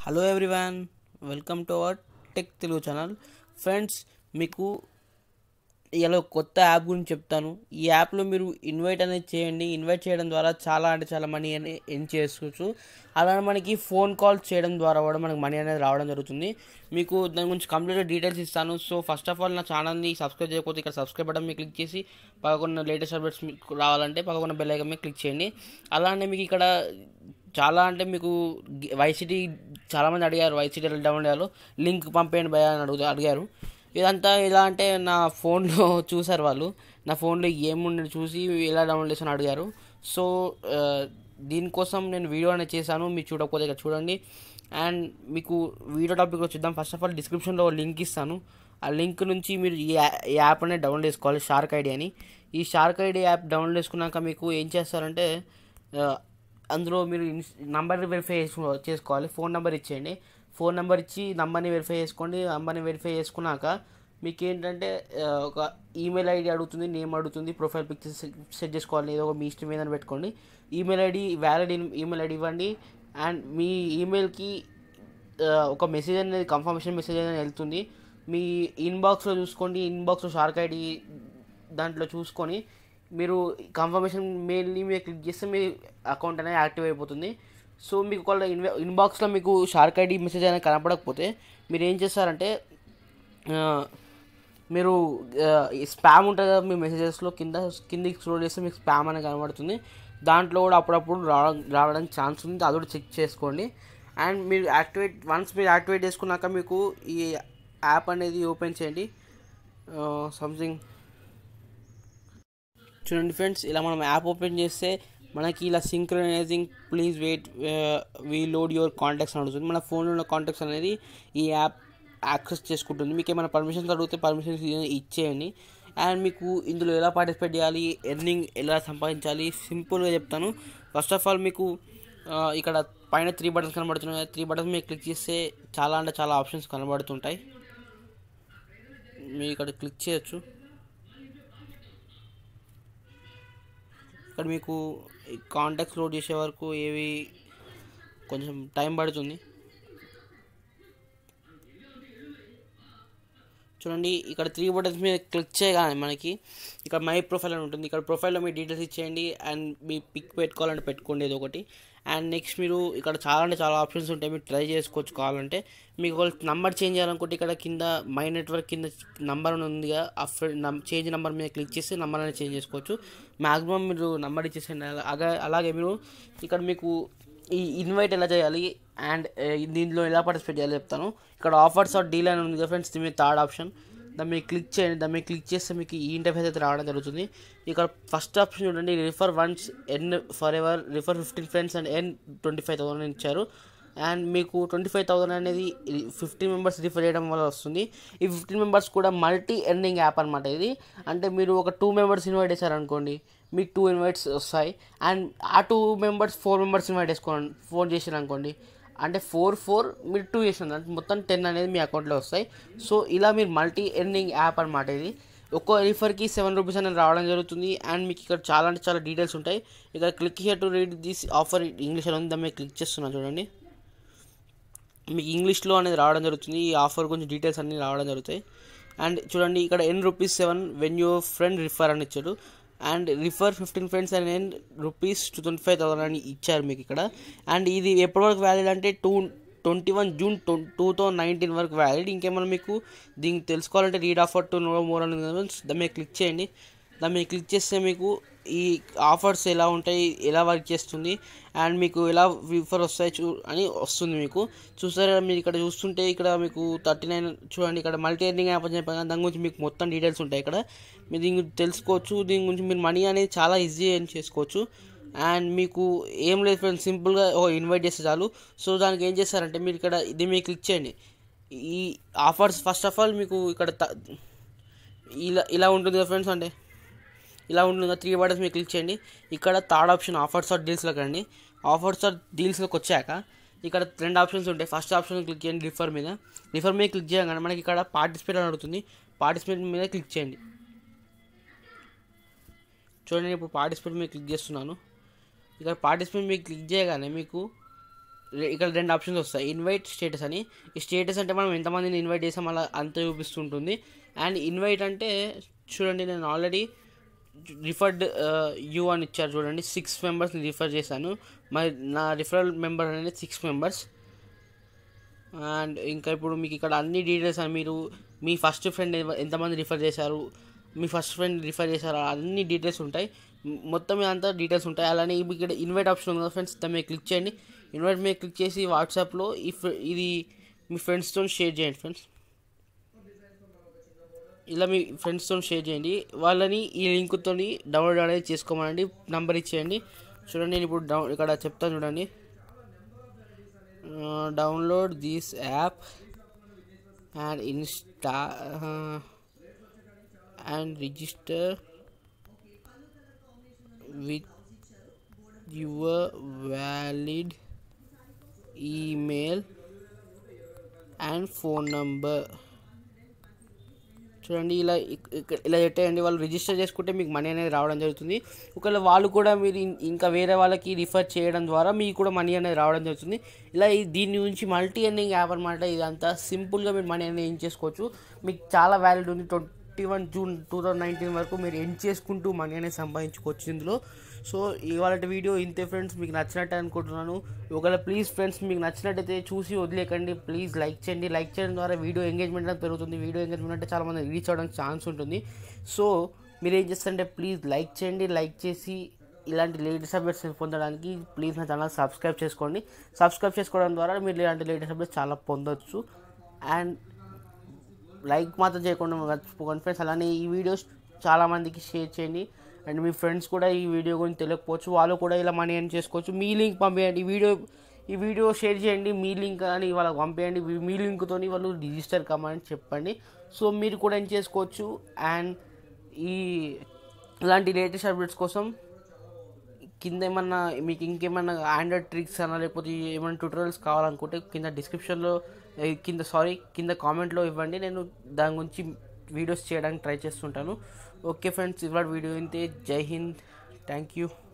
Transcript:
hello everyone welcome to our tech Telugu channel friends మీకు ఇలా కొత్త యాప్ గురించి చెప్తాను ఈ యాప్లో మీరు ఇన్వైట్ అనేది చేయండి ఇన్వైట్ చేయడం ద్వారా చాలా అంటే చాలా మనీ అనేది ఎన్ చేసుకోవచ్చు అలానే మనకి ఫోన్ కాల్స్ చేయడం ద్వారా కూడా మనకి మనీ అనేది రావడం జరుగుతుంది మీకు దాని గురించి కంప్లీట్గా డీటెయిల్స్ ఇస్తాను సో ఫస్ట్ ఆఫ్ ఆల్ నా ఛానల్ని సబ్స్క్రైబ్ చేయకపోతే ఇక్కడ సబ్స్క్రైబ్ బటన్ మీద క్లిక్ చేసి పక్కన లేటెస్ట్ అప్డేట్స్ మీకు రావాలంటే పక్కన బెల్ ఐకన్ మీద క్లిక్ చేయండి అలానే మీకు ఇక్కడ చాలా అంటే మీకు వైసిటీ చాలామంది అడిగారు వైసిటీ డౌన్లోడ్ చేయాలో లింక్ పంపేయండి భయ అని అడుగు అడిగారు ఇదంతా ఎలా అంటే నా ఫోన్లో చూసారు వాళ్ళు నా ఫోన్లో ఏముండి చూసి ఎలా డౌన్లోడ్ చేసి అడిగారు సో ఆ, దీనికోసం నేను వీడియో అనేది చేశాను మీరు చూడకపోతే ఇక్కడ చూడండి అండ్ మీకు వీడియో టాపిక్ చూద్దాం ఫస్ట్ ఆఫ్ ఆల్ డిస్క్రిప్షన్లో లింక్ ఇస్తాను ఆ లింక్ నుంచి మీరు ఈ యా- ఈ యాప్ అనేది డౌన్లోడ్ చేసుకోవాలి షార్క్ ఐడి అని ఈ షార్క్ ఐడి యాప్ డౌన్లోడ్ చేసుకున్నాక మీకు ఏం చేస్తారంటే ఆ, అందులో మీరు నంబర్ వెరిఫై చేసుకో చేసుకోవాలి ఫోన్ నెంబర్ ఇచ్చేయండి ఫోన్ నెంబర్ ఇచ్చి నంబర్ని వెరిఫై చేసుకోండి నంబర్ని వెరిఫై చేసుకున్నాక మీకు ఏంటంటే ఆ, ఒక ఈమెయిల్ ఐడి అడుగుతుంది నేమ్ అడుగుతుంది ప్రొఫైల్ పిక్చర్ సెట్ చేసుకోవాలి ఏదో ఒక మీ ఇష్టం ఏదైనా పెట్టుకోండి email ID valid email ID ఇవ్వండి అండ్ మీ ఈమెయిల్కి ఒక మెసేజ్ అనేది కన్ఫర్మేషన్ మెసేజ్ అనేది వెళ్తుంది మీ ఇన్బాక్స్లో చూసుకోండి ఇన్బాక్స్లో షార్క్ ఐడి దాంట్లో చూసుకొని మీరు కన్ఫర్మేషన్ మెయిల్ని మీరు క్లిక్ చేస్తే మీ అకౌంట్ అనేది యాక్టివ్ అయిపోతుంది సో మీకు ఒకవేళ ఇన్వే ఇన్బాక్స్లో మీకు షార్క్ ఐడి మెసేజ్ అనేది కనపడకపోతే మీరు ఏం చేస్తారంటే ఆ, మీరు స్పామ్ ఉంటుంది కదా మీ మెసేజెస్లో కింద కిందికి స్క్రోల్ చేస్తే మీకు స్పామ్ అనేది కనబడుతుంది దాంట్లో కూడా అప్పుడప్పుడు రావడం రావడానికి ఛాన్స్ ఉంది అది కూడా చెక్ చేసుకోండి అండ్ మీరు యాక్టివేట్ వన్స్ మీరు యాక్టివేట్ చేసుకున్నాక మీకు ఈ యాప్ అనేది ఓపెన్ చేయండి సంథింగ్ చూడండి ఫ్రెండ్స్ ఇలా మనం యాప్ ఓపెన్ చేస్తే మనకి ఇలా synchronising please wait we load your contacts అని అడుగుతుంది మన ఫోన్లో ఉన్న కాంటాక్ట్స్ అనేది ఈ యాప్ యాక్సెస్ చేసుకుంటుంది మీకు ఏమైనా పర్మిషన్స్ అడిగితే పర్మిషన్స్ ఇచ్చేయండి అండ్ మీకు ఇందులో ఎలా పార్టిసిపేట్ చేయాలి ఎర్నింగ్ ఎలా సంపాదించాలి సింపుల్గా చెప్తాను ఫస్ట్ ఆఫ్ ఆల్ మీకు ఆ, ఇక్కడ పైన త్రీ బటన్స్ కనబడుతున్నాయి త్రీ బటన్స్ మీరు క్లిక్ చేస్తే చాలా అంటే చాలా ఆప్షన్స్ కనబడుతుంటాయి మీరు ఇక్కడ క్లిక్ చేయొచ్చు ఇక్కడ మీకు కాంటాక్ట్స్ లోడ్ చేసే వరకు ఏవి కొంచెం టైం పడుతుంది చూడండి ఇక్కడ త్రీ బటన్స్ మీద క్లిక్ చేయగానే మనకి ఇక్కడ మై ప్రొఫైల్ అని ఉంటుంది ఇక్కడ ప్రొఫైల్లో మీ డీటెయిల్స్ ఇచ్చేయండి అండ్ మీ పిక్ పెట్టుకోవాలంటే పెట్టుకోండి ఏదో ఒకటి అండ్ నెక్స్ట్ మీరు ఇక్కడ చాలా అంటే చాలా ఆప్షన్స్ ఉంటాయి మీరు ట్రై చేసుకోవచ్చు కావాలంటే మీకు ఒక నంబర్ చేంజ్ చేయాలనుకుంటే ఇక్కడ కింద మై నెట్వర్క్ కింద నంబర్ అని ఉందిగా ఆ చేంజ్ నెంబర్ మీద క్లిక్ చేసి నంబర్ అనేది చేంజ్ చేసుకోవచ్చు మ్యాక్సిమం మీరు నంబర్ ఇచ్చేసండి అలాగే అలాగే మీరు ఇక్కడ మీకు ఈ ఇన్వైట్ ఎలా చేయాలి అండ్ దీంట్లో ఎలా పార్టిసిపేట్ చేయాలి చెప్తాను ఇక్కడ ఆఫర్స్ ఆర్ డీల్ అని ఉంది కదా ఫ్రెండ్స్ దీని మీద థర్డ్ ఆప్షన్ దాన్ని మీరు క్లిక్ చేయండి దాన్ని మీరు క్లిక్ చేస్తే మీకు ఈ ఇంటర్ఫేస్ అయితే రావడం జరుగుతుంది ఇక్కడ ఫస్ట్ ఆప్షన్ చూడండి refer once earn forever refer fifteen friends and earn twenty five thousand ఇచ్చారు అండ్ మీకు ట్వంటీ ఫైవ్ థౌసండ్ అనేది ఫిఫ్టీన్ మెంబర్స్ రిఫర్ చేయడం వల్ల వస్తుంది ఈ ఫిఫ్టీన్ మెంబర్స్ కూడా మల్టీ ఎర్నింగ్ యాప్ అనమాట ఇది అంటే మీరు ఒక టూ మెంబర్స్ ఇన్వైట్ చేశారనుకోండి మీకు టూ ఇన్వైట్స్ వస్తాయి అండ్ ఆ two members four members invite చేసుకోండి ఫోన్ చేసారు అనుకోండి అంటే ఫోర్ ఫోర్ మీరు టూ చేసిన అంటే మొత్తం టెన్ అనేది మీ అకౌంట్లో వస్తాయి సో ఇలా మీరు మల్టీ ఎర్నింగ్ యాప్ అనమాట ఇది ఒక్కో రిఫర్కి సెవెన్ రూపీస్ అనేది రావడం జరుగుతుంది అండ్ మీకు ఇక్కడ చాలా అంటే చాలా డీటెయిల్స్ ఉంటాయి ఇక్కడ click here to read this offer English అని ఉంది దాన్ని మీరు క్లిక్ చేస్తున్నాను చూడండి మీకు ఇంగ్లీష్లో అనేది రావడం జరుగుతుంది ఈ ఆఫర్ గురించి డీటెయిల్స్ అన్నీ రావడం జరుగుతాయి అండ్ చూడండి ఇక్కడ earn rupees seven when your friend refer అని ఇచ్చాడు and refer fifteen friends and earn rupees two twenty five thousand అని ఇచ్చారు మీకు ఇక్కడ అండ్ ఇది ఎప్పటి వరకు వ్యాలిడ్ అంటే to twenty one June two thousand nineteen వరకు వ్యాలిడ్ ఇంకేమైనా మీకు దీనికి తెలుసుకోవాలంటే read offer to know more అని దాని మీద క్లిక్ చేయండి దాని మీద క్లిక్ చేస్తే మీకు ఈ ఆఫర్స్ ఎలా ఉంటాయి ఎలా వర్క్ చేస్తుంది అండ్ మీకు ఎలా రిఫర్ వస్తాయి చూ అని వస్తుంది మీకు చూసారా మీరు ఇక్కడ చూస్తుంటే ఇక్కడ మీకు థర్టీ నైన్ చూడండి ఇక్కడ మల్టీ ఎర్నింగ్ యాప్ అని చెప్పాను దాని గురించి మీకు మొత్తం డీటెయిల్స్ ఉంటాయి ఇక్కడ మీరు దీని గురించి తెలుసుకోవచ్చు దీని గురించి మీరు మనీ అనేది చాలా ఈజీ అని చేసుకోవచ్చు అండ్ మీకు ఏం లేదు ఫ్రెండ్స్ సింపుల్గా ఓ ఇన్వైట్ చేస్తే చాలు సో దానికి ఏం చేస్తారంటే మీరు ఇక్కడ ఇది మీరు క్లిక్ చేయండి ఈ ఆఫర్స్ ఫస్ట్ ఆఫ్ ఆల్ మీకు ఇక్కడ త- ఇలా ఇలా ఉంటుంది కదా ఫ్రెండ్స్ అంటే ఇలా ఉంటుంది కదా త్రీ బటన్స్ మీరు క్లిక్ చేయండి ఇక్కడ థర్డ్ ఆప్షన్ ఆఫర్స్ ఆర్ డీల్స్లోకి రండి ఆఫర్స్ ఆర్ డీల్స్లోకి వచ్చాక ఇక్కడ రెండు ఆప్షన్స్ ఉంటాయి ఫస్ట్ ఆప్షన్ క్లిక్ చేయండి రిఫర్ మీద రిఫర్ మీద క్లిక్ చేయగానే మనకి ఇక్కడ పార్టిసిపేట్ అని అడుగుతుంది పార్టిసిపేట్ మీద క్లిక్ చేయండి చూడండి నేను ఇప్పుడు పార్టిసిపేట్ మీద క్లిక్ చేస్తున్నాను ఇక్కడ పార్టిసిపేట్ మీద క్లిక్ చేయగానే మీకు రె- ఇక్కడ రెండు ఆప్షన్స్ వస్తాయి ఇన్వైట్ స్టేటస్ అని ఈ స్టేటస్ అంటే మనం ఎంతమందిని ఇన్వైట్ చేసాం అలా అంత చూపిస్తుంటుంది అండ్ ఇన్వైట్ అంటే చూడండి నేను ఆల్రెడీ రిఫర్డ్ యూ అని ఇచ్చారు చూడండి సిక్స్ మెంబర్స్ని రిఫర్ చేశాను మరి నా రిఫరల్ మెంబర్ అనేది సిక్స్ మెంబర్స్ అండ్ ఇంకా ఇప్పుడు మీకు ఇక్కడ అన్ని డీటెయిల్స్ అని మీరు మీ ఫస్ట్ ఫ్రెండ్ ఎంతమంది రిఫర్ చేశారు మీ ఫస్ట్ ఫ్రెండ్ రిఫర్ చేశారు అన్ని డీటెయిల్స్ ఉంటాయి మ్, మొత్తం ఇదంతా డీటెయిల్స్ ఉంటాయి అలానే ఇప్పుడు ఇక్కడ ఇన్వైట్ ఆప్షన్ ఉంది కదా ఫ్రెండ్స్ దాని మీద క్లిక్ చేయండి ఇన్వైట్ మీద క్లిక్ చేసి వాట్సాప్లో ఈ ఫ్రె- ఇది మీ ఫ్రెండ్స్తో షేర్ చేయండి ఫ్రెండ్స్ ఇలా మీ ఫ్రెండ్స్తో షేర్ చేయండి వాళ్ళని ఈ లింక్తో డౌన్లోడ్ అనేది చేసుకోమనండి నంబర్ ఇచ్చేయండి చూడండి నేను ఇప్పుడు డౌన్ ఇక్కడ చెప్తాను చూడండి download this app and install and register with your valid email and phone number చూడండి ఇలా ఇక్- ఇక్కడ ఇలా పెట్టేయండి వాళ్ళు రిజిస్టర్ చేసుకుంటే మీకు మనీ అనేది రావడం జరుగుతుంది ఒకవేళ వాళ్ళు కూడా మీరు ఇం- ఇంకా వేరే వాళ్ళకి రిఫర్ చేయడం ద్వారా మీకు కూడా మనీ అనేది రావడం జరుగుతుంది ఇలా ఈ- దీని నుంచి మల్టీ ఎర్నింగ్ యాప్ అనమాట ఇదంతా సింపుల్గా మీరు మనీ అనేది ఏం చేసుకోవచ్చు మీకు చాలా వ్యాలిడ్ ఉంది twenty one June two thousand nineteen వరకు మీరు ఎండ్ చేసుకుంటూ మనీ అనేది సంపాదించుకోవచ్చు ఇందులో సో ఇవాళ వీడియో ఇంతే ఫ్రెండ్స్ మీకు నచ్చినట్టు అనుకుంటున్నాను ఒకవేళ ప్లీజ్ ఫ్రెండ్స్ మీకు నచ్చినట్టయితే చూసి వదిలేకండి ప్లీజ్ లైక్ చేయండి లైక్ చేయడం ద్వారా వీడియో ఎంగేజ్మెంట్ అనేది పెరుగుతుంది వీడియో ఎంగేజ్మెంట్ అంటే చాలా మంది రీచ్ అవ్వడానికి ఛాన్స్ ఉంటుంది సో మీరు ఏం చేస్తారంటే ప్లీజ్ లైక్ చేయండి లైక్ చేసి ఇలాంటి లేటెస్ట్ అప్డేట్స్ పొందడానికి ప్లీజ్ నా ఛానల్ సబ్స్క్రైబ్ చేసుకోండి సబ్స్క్రైబ్ చేసుకోవడం ద్వారా మీరు ఇలాంటి లేటెస్ట్ అప్డేట్స్ చాలా పొందొచ్చు అండ్ లైక్ మాత్రం చేయకుండా మర్చిపోకండి ఫ్రెండ్స్ అలానే ఈ వీడియోస్ చాలామందికి షేర్ చేయండి అండ్ మీ ఫ్రెండ్స్ కూడా ఈ వీడియో గురించి తెలియకపోవచ్చు వాళ్ళు కూడా ఇలా మనీ ఎర్న్ చేసుకోవచ్చు మీ లింక్ పంపించండి ఈ వీడియో ఈ వీడియో షేర్ చేయండి మీ లింక్ అని వాళ్ళకి పంపించండి మీ లింక్తో వాళ్ళు రిజిస్టర్ కమ్మని చెప్పండి సో మీరు కూడా ఏం చేసుకోవచ్చు అండ్ ఈ ఇలాంటి లేటెస్ట్ అప్డేట్స్ కోసం కింద ఏమన్నా మీకు ఇంకేమన్నా ఆండ్రాయిడ్ ట్రిక్స్ అన్నా లేకపోతే ఏమైనా ట్యూటోరియల్స్ కావాలనుకుంటే కింద డిస్క్రిప్షన్లో ఏ, కింద సారీ కింద కామెంట్లో ఇవ్వండి నేను దాని గురించి వీడియోస్ చేయడానికి ట్రై చేస్తుంటాను ఓకే ఫ్రెండ్స్ ఇవాళ వీడియో ఇంతే జై హింద్ థ్యాంక్ యూ